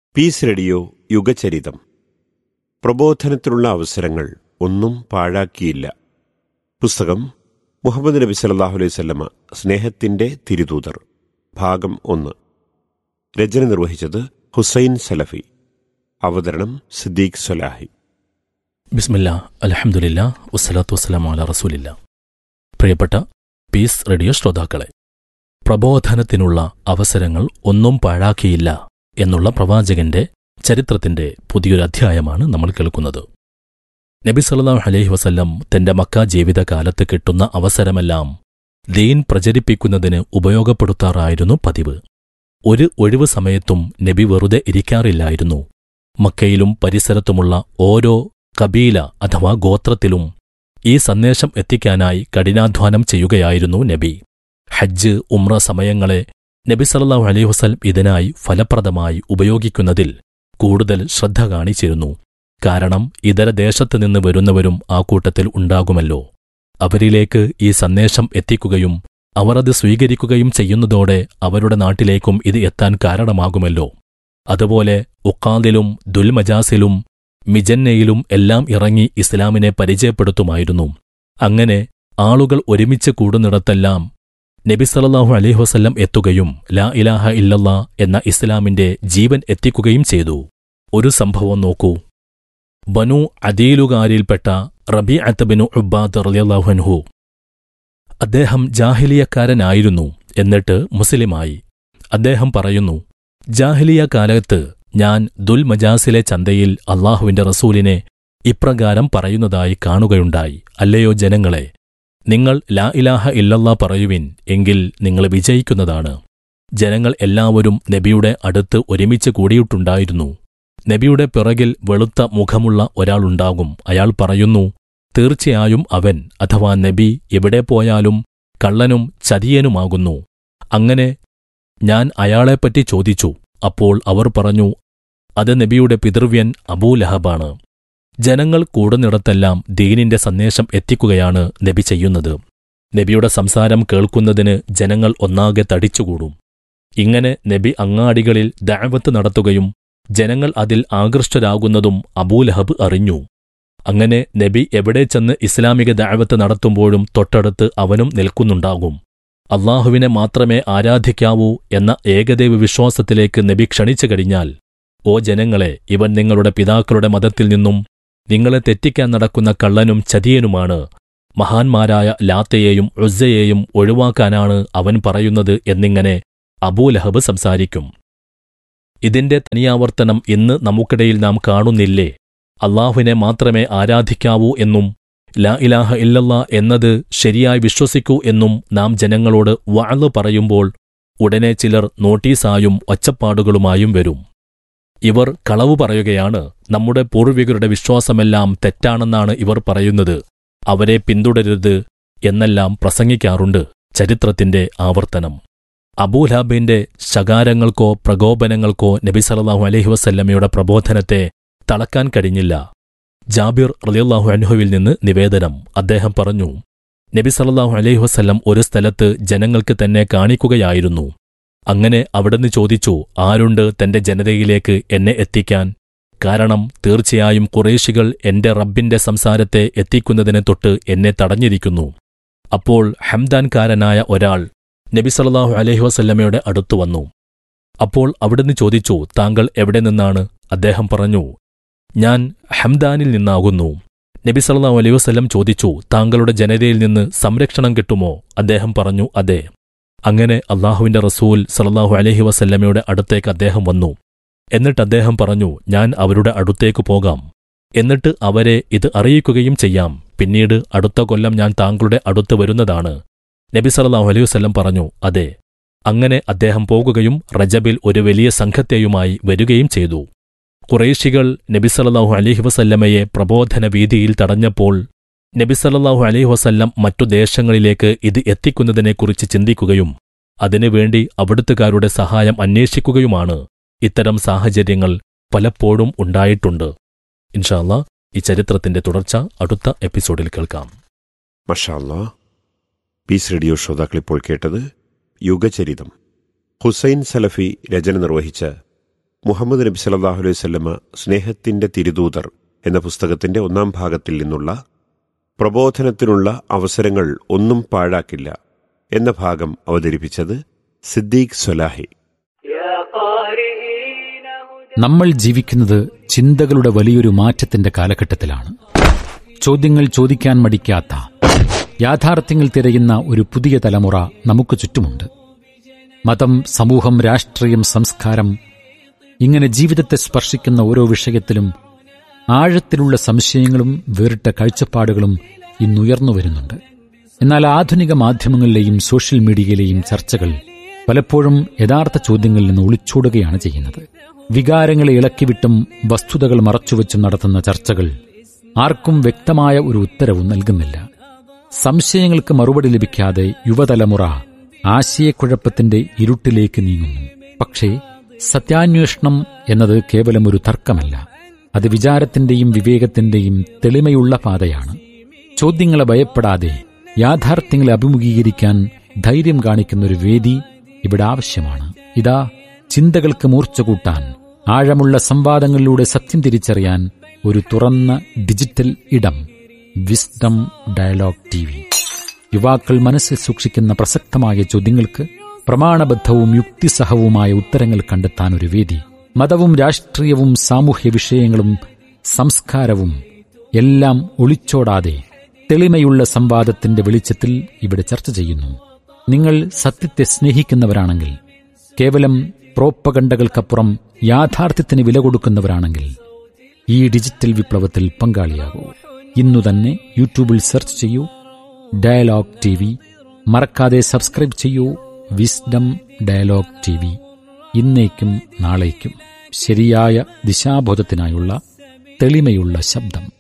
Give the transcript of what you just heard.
piece radio യുഗചരിതം പ്രബോധനത്തിനുള്ള അവസരങ്ങൾ ഒന്നും പാഴാക്കിയില്ല പുസ്തകം മുഹമ്മദ് നബി സല്ലാഹു അലൈഹി സ്വല്ലമ സ്നേഹത്തിന്റെ തിരുദൂതർ ഭാഗം ഒന്ന് രചന നിർവഹിച്ചത് ഹുസൈൻ സലഫി അവതരണം സിദ്ദീഖ് സലാഹി ബിസ്മില്ല അലഹമുല്ല വസ്സലാത്തു വസ്സലാം അല റസൂലില്ല പ്രിയപ്പെട്ട പീസ് റേഡിയോ ശ്രോതാക്കളെ പ്രബോധനത്തിനുള്ള അവസരങ്ങൾ ഒന്നും പാഴാക്കിയില്ല എന്നുള്ള പ്രവാചകന്റെ ചരിത്രത്തിന്റെ പുതിയൊരു അധ്യായമാണ് നമ്മൾ കേൾക്കുന്നത് നബി സല്ലല്ലാഹു അലൈഹി വസല്ലം തന്റെ മക്ക ജീവിതകാലത്ത് കിട്ടുന്ന അവസരമെല്ലാം ദീൻ പ്രചരിപ്പിക്കുന്നതിന് ഉപയോഗപ്പെടുത്താറായിരുന്നു പതിവ് ഒരു ഒഴിവു സമയത്തും നബി വെറുതെ ഇരിക്കാറില്ലായിരുന്നു മക്കയിലും പരിസരത്തുമുള്ള ഓരോ കബീല അഥവാ ഗോത്രത്തിലും ഈ സന്ദേശം എത്തിക്കാനായി കഠിനാധ്വാനം ചെയ്യുകയായിരുന്നു നബി ഹജ്ജ് ഉംറ സമയങ്ങളെ നബി സല്ലല്ലാഹു അലൈഹി വസല്ലം ഇതിനായി ഫലപ്രദമായി ഉപയോഗിക്കുന്നതിൽ കൂടുതൽ ശ്രദ്ധ കാണിച്ചിരുന്നു കാരണം ഇതര ദേശത്തു നിന്ന് വരുന്നവരും ആ കൂട്ടത്തിൽ ഉണ്ടാകുമല്ലോ അവരിലേക്ക് ഈ സന്ദേശം എത്തിക്കുകയും അവർ അത് സ്വീകരിക്കുകയും ചെയ്യുന്നതോടെ അവരുടെ നാട്ടിലേക്കും ഇത് എത്താൻ കാരണമാകുമല്ലോ അതുപോലെ ഉക്കാദിലും ദുൽമജാസിലും മിജന്നയിലും എല്ലാം ഇറങ്ങി ഇസ്ലാമിനെ പരിചയപ്പെടുത്തുമായിരുന്നു അങ്ങനെ ആളുകൾ ഒരുമിച്ച് കൂടുന്നിടത്തെല്ലാം നബി സല്ലല്ലാഹു അലൈഹി വസല്ലം എത്തുകയും ലാ ഇലാഹ ഇല്ലല്ലാ എന്ന ഇസ്ലാമിന്റെ ജീവൻ എത്തിക്കുകയും ചെയ്തു ഒരു സംഭവം നോക്കൂ ബനു അദീലുകാരിൽപ്പെട്ട റബി അത്തബിനു ഉബ്ബാദ് റളിയല്ലാഹു അൻഹു അദ്ദേഹം ജാഹിലിയക്കാരനായിരുന്നു എന്നിട്ട് മുസ്ലിമായി അദ്ദേഹം പറയുന്നു ജാഹിലിയ കാലത്ത് ഞാൻ ദുൽമജാസിലെ ചന്തയിൽ അള്ളാഹുവിന്റെ റസൂലിനെ ഇപ്രകാരം പറയുന്നതായി കാണുകയുണ്ടായി അല്ലയോ ജനങ്ങളെ നിങ്ങൾ ലാ ഇലാഹ ഇല്ലല്ലാ പറയുവിൻ എങ്കിൽ നിങ്ങൾ വിജയിക്കുന്നതാണ് ജനങ്ങൾ എല്ലാവരും നബിയുടെ അടുത്ത് ഒരുമിച്ച് കൂടിയിട്ടുണ്ടായിരുന്നു നബിയുടെ പിറകിൽ വെളുത്ത മുഖമുള്ള ഒരാളുണ്ടാകും അയാൾ പറയുന്നു തീർച്ചയായും അവൻ അഥവാ നബി എവിടെ പോയാലും കള്ളനും ചതിയനുമാകുന്നു അങ്ങനെ ഞാൻ അയാളെപ്പറ്റി ചോദിച്ചു അപ്പോൾ അവർ പറഞ്ഞു അത് നബിയുടെ പിതൃവ്യൻ അബൂലഹബാണ് ജനങ്ങൾ കൂടുന്നിടത്തെല്ലാം ദീനിന്റെ സന്ദേശം എത്തിക്കുകയാണ് നബി ചെയ്യുന്നത് നബിയുടെ സംസാരം കേൾക്കുന്നതിന് ജനങ്ങൾ ഒന്നാകെ തടിച്ചുകൂടും ഇങ്ങനെ നബി അങ്ങാടികളിൽ ദഅവത്ത് നടത്തുകയും ജനങ്ങൾ അതിൽ ആകൃഷ്ടരാകുന്നതും അബൂലഹബ് അറിഞ്ഞു അങ്ങനെ നബി എവിടെ ചെന്ന് ഇസ്ലാമിക ദഅവത്ത് നടത്തുമ്പോഴും തൊട്ടടുത്ത് അവനും നിൽക്കുന്നുണ്ടാകും അള്ളാഹുവിനെ മാത്രമേ ആരാധിക്കാവൂ എന്ന ഏകദൈവ വിശ്വാസത്തിലേക്ക് നബി ക്ഷണിച്ചു കഴിഞ്ഞാൽ ഓ ജനങ്ങളെ ഇവൻ നിങ്ങളുടെ പിതാക്കളുടെ മതത്തിൽ നിന്നും നിങ്ങളെ തെറ്റിക്കാൻ നടക്കുന്ന കള്ളനും ചതിയനുമാണ് മഹാന്മാരായ ലാത്തയെയും ഉസ്സയെയും ഒഴിവാക്കാനാണ് അവൻ പറയുന്നത് എന്നിങ്ങനെ അബൂലഹബ് സംസാരിക്കും ഇതിന്റെ തനിയാവർത്തനം ഇന്ന് നമുക്കിടയിൽ നാം കാണുന്നില്ലേ അള്ളാഹുവിനെ മാത്രമേ ആരാധിക്കാവൂ എന്നും ലാ ഇലാഹ ഇല്ലല്ല എന്നത് ശരിയായി വിശ്വസിക്കൂ എന്നും നാം ജനങ്ങളോട് വാള് പറയുമ്പോൾ ഉടനെ ചിലർ നോട്ടീസായും ഒച്ചപ്പാടുകളുമായും വരും ഇവർ കളവു പറയുകയാണ് നമ്മുടെ പൂർവികരുടെ വിശ്വാസമെല്ലാം തെറ്റാണെന്നാണ് ഇവർ പറയുന്നത് അവരെ പിന്തുടരരുത് എന്നെല്ലാം പ്രസംഗിക്കാറുണ്ട് ചരിത്രത്തിന്റെ ആവർത്തനം അബൂലാബിന്റെ ശകാരങ്ങൾക്കോ പ്രകോപനങ്ങൾക്കോ നബി സല്ലല്ലാഹു അലൈഹി വസല്ലമയുടെ പ്രബോധനത്തെ തളക്കാൻ കഴിഞ്ഞില്ല ജാബിർ റളിയല്ലാഹു അൻഹുവിൽ നിന്ന് നിവേദനം അദ്ദേഹം പറഞ്ഞു നബി സല്ലല്ലാഹു അലൈഹി വസല്ലം ഒരു സ്ഥലത്ത് ജനങ്ങൾക്ക് തന്നെ കാണിക്കുകയായിരുന്നു അങ്ങനെ അവിടുന്ന് ചോദിച്ചു ആരുണ്ട് തന്റെ ജനതയിലേക്ക് എന്നെ എത്തിക്കാൻ കാരണം തീർച്ചയായും കുറേശികൾ എന്റെ റബ്ബിന്റെ സംസാരത്തെ എത്തിക്കുന്നതിനെ തൊട്ട് എന്നെ തടഞ്ഞിരിക്കുന്നു അപ്പോൾ ഹംദാൻകാരനായ ഒരാൾ നബി സല്ലല്ലാഹു അലൈഹി വസല്ലമയുടെ അടുത്തു വന്നു അപ്പോൾ അവിടുന്ന് ചോദിച്ചു താങ്കൾ എവിടെ നിന്നാണ് അദ്ദേഹം പറഞ്ഞു ഞാൻ ഹംദാനിൽ നിന്നാകുന്നു നബി സല്ലല്ലാഹു അലൈഹി വസല്ലം ചോദിച്ചു താങ്കളുടെ ജനതയിൽ നിന്ന് സംരക്ഷണം കിട്ടുമോ അദ്ദേഹം പറഞ്ഞു അതെ അങ്ങനെ അള്ളാഹുവിന്റെ റസൂൽ സല്ലല്ലാഹു അലൈഹി വസല്ലമയുടെ അടുത്തേക്ക് അദ്ദേഹം വന്നു എന്നിട്ട് അദ്ദേഹം പറഞ്ഞു ഞാൻ അവരുടെ അടുത്തേക്ക് പോകാം എന്നിട്ട് അവരെ ഇത് അറിയിക്കുകയും ചെയ്യാം പിന്നീട് അടുത്ത കൊല്ലം ഞാൻ താങ്കളുടെ അടുത്ത് വരുന്നതാണ് നബി സല്ലല്ലാഹു അലൈഹി വസല്ലം പറഞ്ഞു അതെ അങ്ങനെ അദ്ദേഹം പോകുകയും റജബിൽ ഒരു വലിയ സംഘത്തെയുമായി വരികയും ചെയ്തു കുറേശികൾ നബി സല്ലല്ലാഹു അലൈഹി വസല്ലമയെ പ്രബോധന വീതിയിൽ തടഞ്ഞപ്പോൾ നബി സല്ലല്ലാഹു അലൈഹി വസല്ലം മറ്റു ദേശങ്ങളിലേക്ക് ഇത് എത്തിക്കുന്നതിനെക്കുറിച്ച് ചിന്തിക്കുകയും അതിനുവേണ്ടി അവിടുത്തുകാരുടെ സഹായം അന്വേഷിക്കുകയുമാണ് ഇത്തരം സാഹചര്യങ്ങൾ പലപ്പോഴും ഉണ്ടായിട്ടുണ്ട് ഇൻഷാല്ല ഈ ചരിത്രത്തിന്റെ തുടർച്ച അടുത്ത എപ്പിസോഡിൽ കേൾക്കാം മഷാല്ലാ പീസ് റേഡിയോ ശ്രോതാക്കൾ ഇപ്പോൾ കേട്ടത് യുഗചരിതം ഹുസൈൻ സലഫി രചന നിർവഹിച്ച മുഹമ്മദ് നബി സല്ലല്ലാഹു അലൈഹി വസല്ലമ സ്നേഹത്തിന്റെ തിരുദൂതർ എന്ന പുസ്തകത്തിന്റെ ഒന്നാം ഭാഗത്തിൽ നിന്നുള്ള പ്രബോധനത്തിനുള്ള അവസരങ്ങൾ ഒന്നും പാഴാക്കില്ല എന്ന ഭാഗം അവതരിപ്പിച്ചത് സിദ്ദീഖ് സ്വലാഹി നമ്മൾ ജീവിക്കുന്നത് ചിന്തകളുടെ വലിയൊരു മാറ്റത്തിന്റെ കാലഘട്ടത്തിലാണ് ചോദ്യങ്ങൾ ചോദിക്കാൻ മടിക്കാത്ത യാഥാർത്ഥ്യങ്ങൾ തിരയുന്ന ഒരു പുതിയ തലമുറ നമുക്ക് ചുറ്റുമുണ്ട് മതം സമൂഹം രാഷ്ട്രീയം സംസ്കാരം ഇങ്ങനെ ജീവിതത്തെ സ്പർശിക്കുന്ന ഓരോ വിഷയത്തിലും ആഴത്തിലുള്ള സംശയങ്ങളും വേറിട്ട കാഴ്ചപ്പാടുകളും ഇന്നുയർന്നു വരുന്നുണ്ട് എന്നാൽ ആധുനിക മാധ്യമങ്ങളിലെയും സോഷ്യൽ മീഡിയയിലെയും ചർച്ചകൾ പലപ്പോഴും യഥാർത്ഥ ചോദ്യങ്ങളിൽ നിന്ന് ഒളിച്ചോടുകയാണ് ചെയ്യുന്നത് വികാരങ്ങളെ ഇളക്കിവിട്ടും വസ്തുതകൾ മറച്ചുവെച്ചും നടത്തുന്ന ചർച്ചകൾ ആർക്കും വ്യക്തമായ ഒരു ഉത്തരവും നൽകുന്നില്ല സംശയങ്ങൾക്ക് മറുപടി ലഭിക്കാതെ യുവതലമുറ ആശയക്കുഴപ്പത്തിന്റെ ഇരുട്ടിലേക്ക് നീങ്ങുന്നു പക്ഷേ സത്യാന്വേഷണം എന്നത് കേവലം ഒരു തർക്കമല്ല അത് വിചാരത്തിന്റെയും വിവേകത്തിന്റെയും തെളിമയുള്ള പാതയാണ് ചോദ്യങ്ങളെ ഭയപ്പെടാതെ യാഥാർത്ഥ്യങ്ങളെ അഭിമുഖീകരിക്കാൻ ധൈര്യം കാണിക്കുന്ന ഒരു വേദി ഇവിടെ ആവശ്യമാണ് ഇതാ ചിന്തകൾക്ക് മൂർച്ച കൂട്ടാൻ ആഴമുള്ള സംവാദങ്ങളിലൂടെ സത്യം തിരിച്ചറിയാൻ ഒരു തുറന്ന ഡിജിറ്റൽ ഇടം വിസ്ഡം ഡയലോഗ് ടി വി യുവാക്കൾ മനസ്സിൽ സൂക്ഷിക്കുന്ന പ്രസക്തമായ ചോദ്യങ്ങൾക്ക് പ്രമാണബദ്ധവും യുക്തിസഹവുമായ ഉത്തരങ്ങൾ കണ്ടെത്താൻ ഒരു വേദി മതവും രാഷ്ട്രീയവും സാമൂഹ്യ വിഷയങ്ങളും സംസ്കാരവും എല്ലാം ഒളിച്ചോടാതെ തെളിമയുള്ള സംവാദത്തിന്റെ വെളിച്ചത്തിൽ ഇവിടെ ചർച്ച ചെയ്യുന്നു നിങ്ങൾ സത്യത്തെ സ്നേഹിക്കുന്നവരാണെങ്കിൽ കേവലം പ്രോപ്പകണ്ടകൾക്കപ്പുറം യാഥാർത്ഥ്യത്തിന് വില കൊടുക്കുന്നവരാണെങ്കിൽ ഈ ഡിജിറ്റൽ വിപ്ലവത്തിൽ പങ്കാളിയാകൂ ഇന്നു തന്നെ യൂട്യൂബിൽ സെർച്ച് ചെയ്യൂ ഡയലോഗ് ടി വി മറക്കാതെ സബ്സ്ക്രൈബ് ചെയ്യൂ വിസ്ഡം ഡയലോഗ് ടി വി ഇന്നേക്കും നാളേക്കും ശരിയായ ദിശാബോധത്തിനായുള്ള തെളിമയുള്ള ശബ്ദം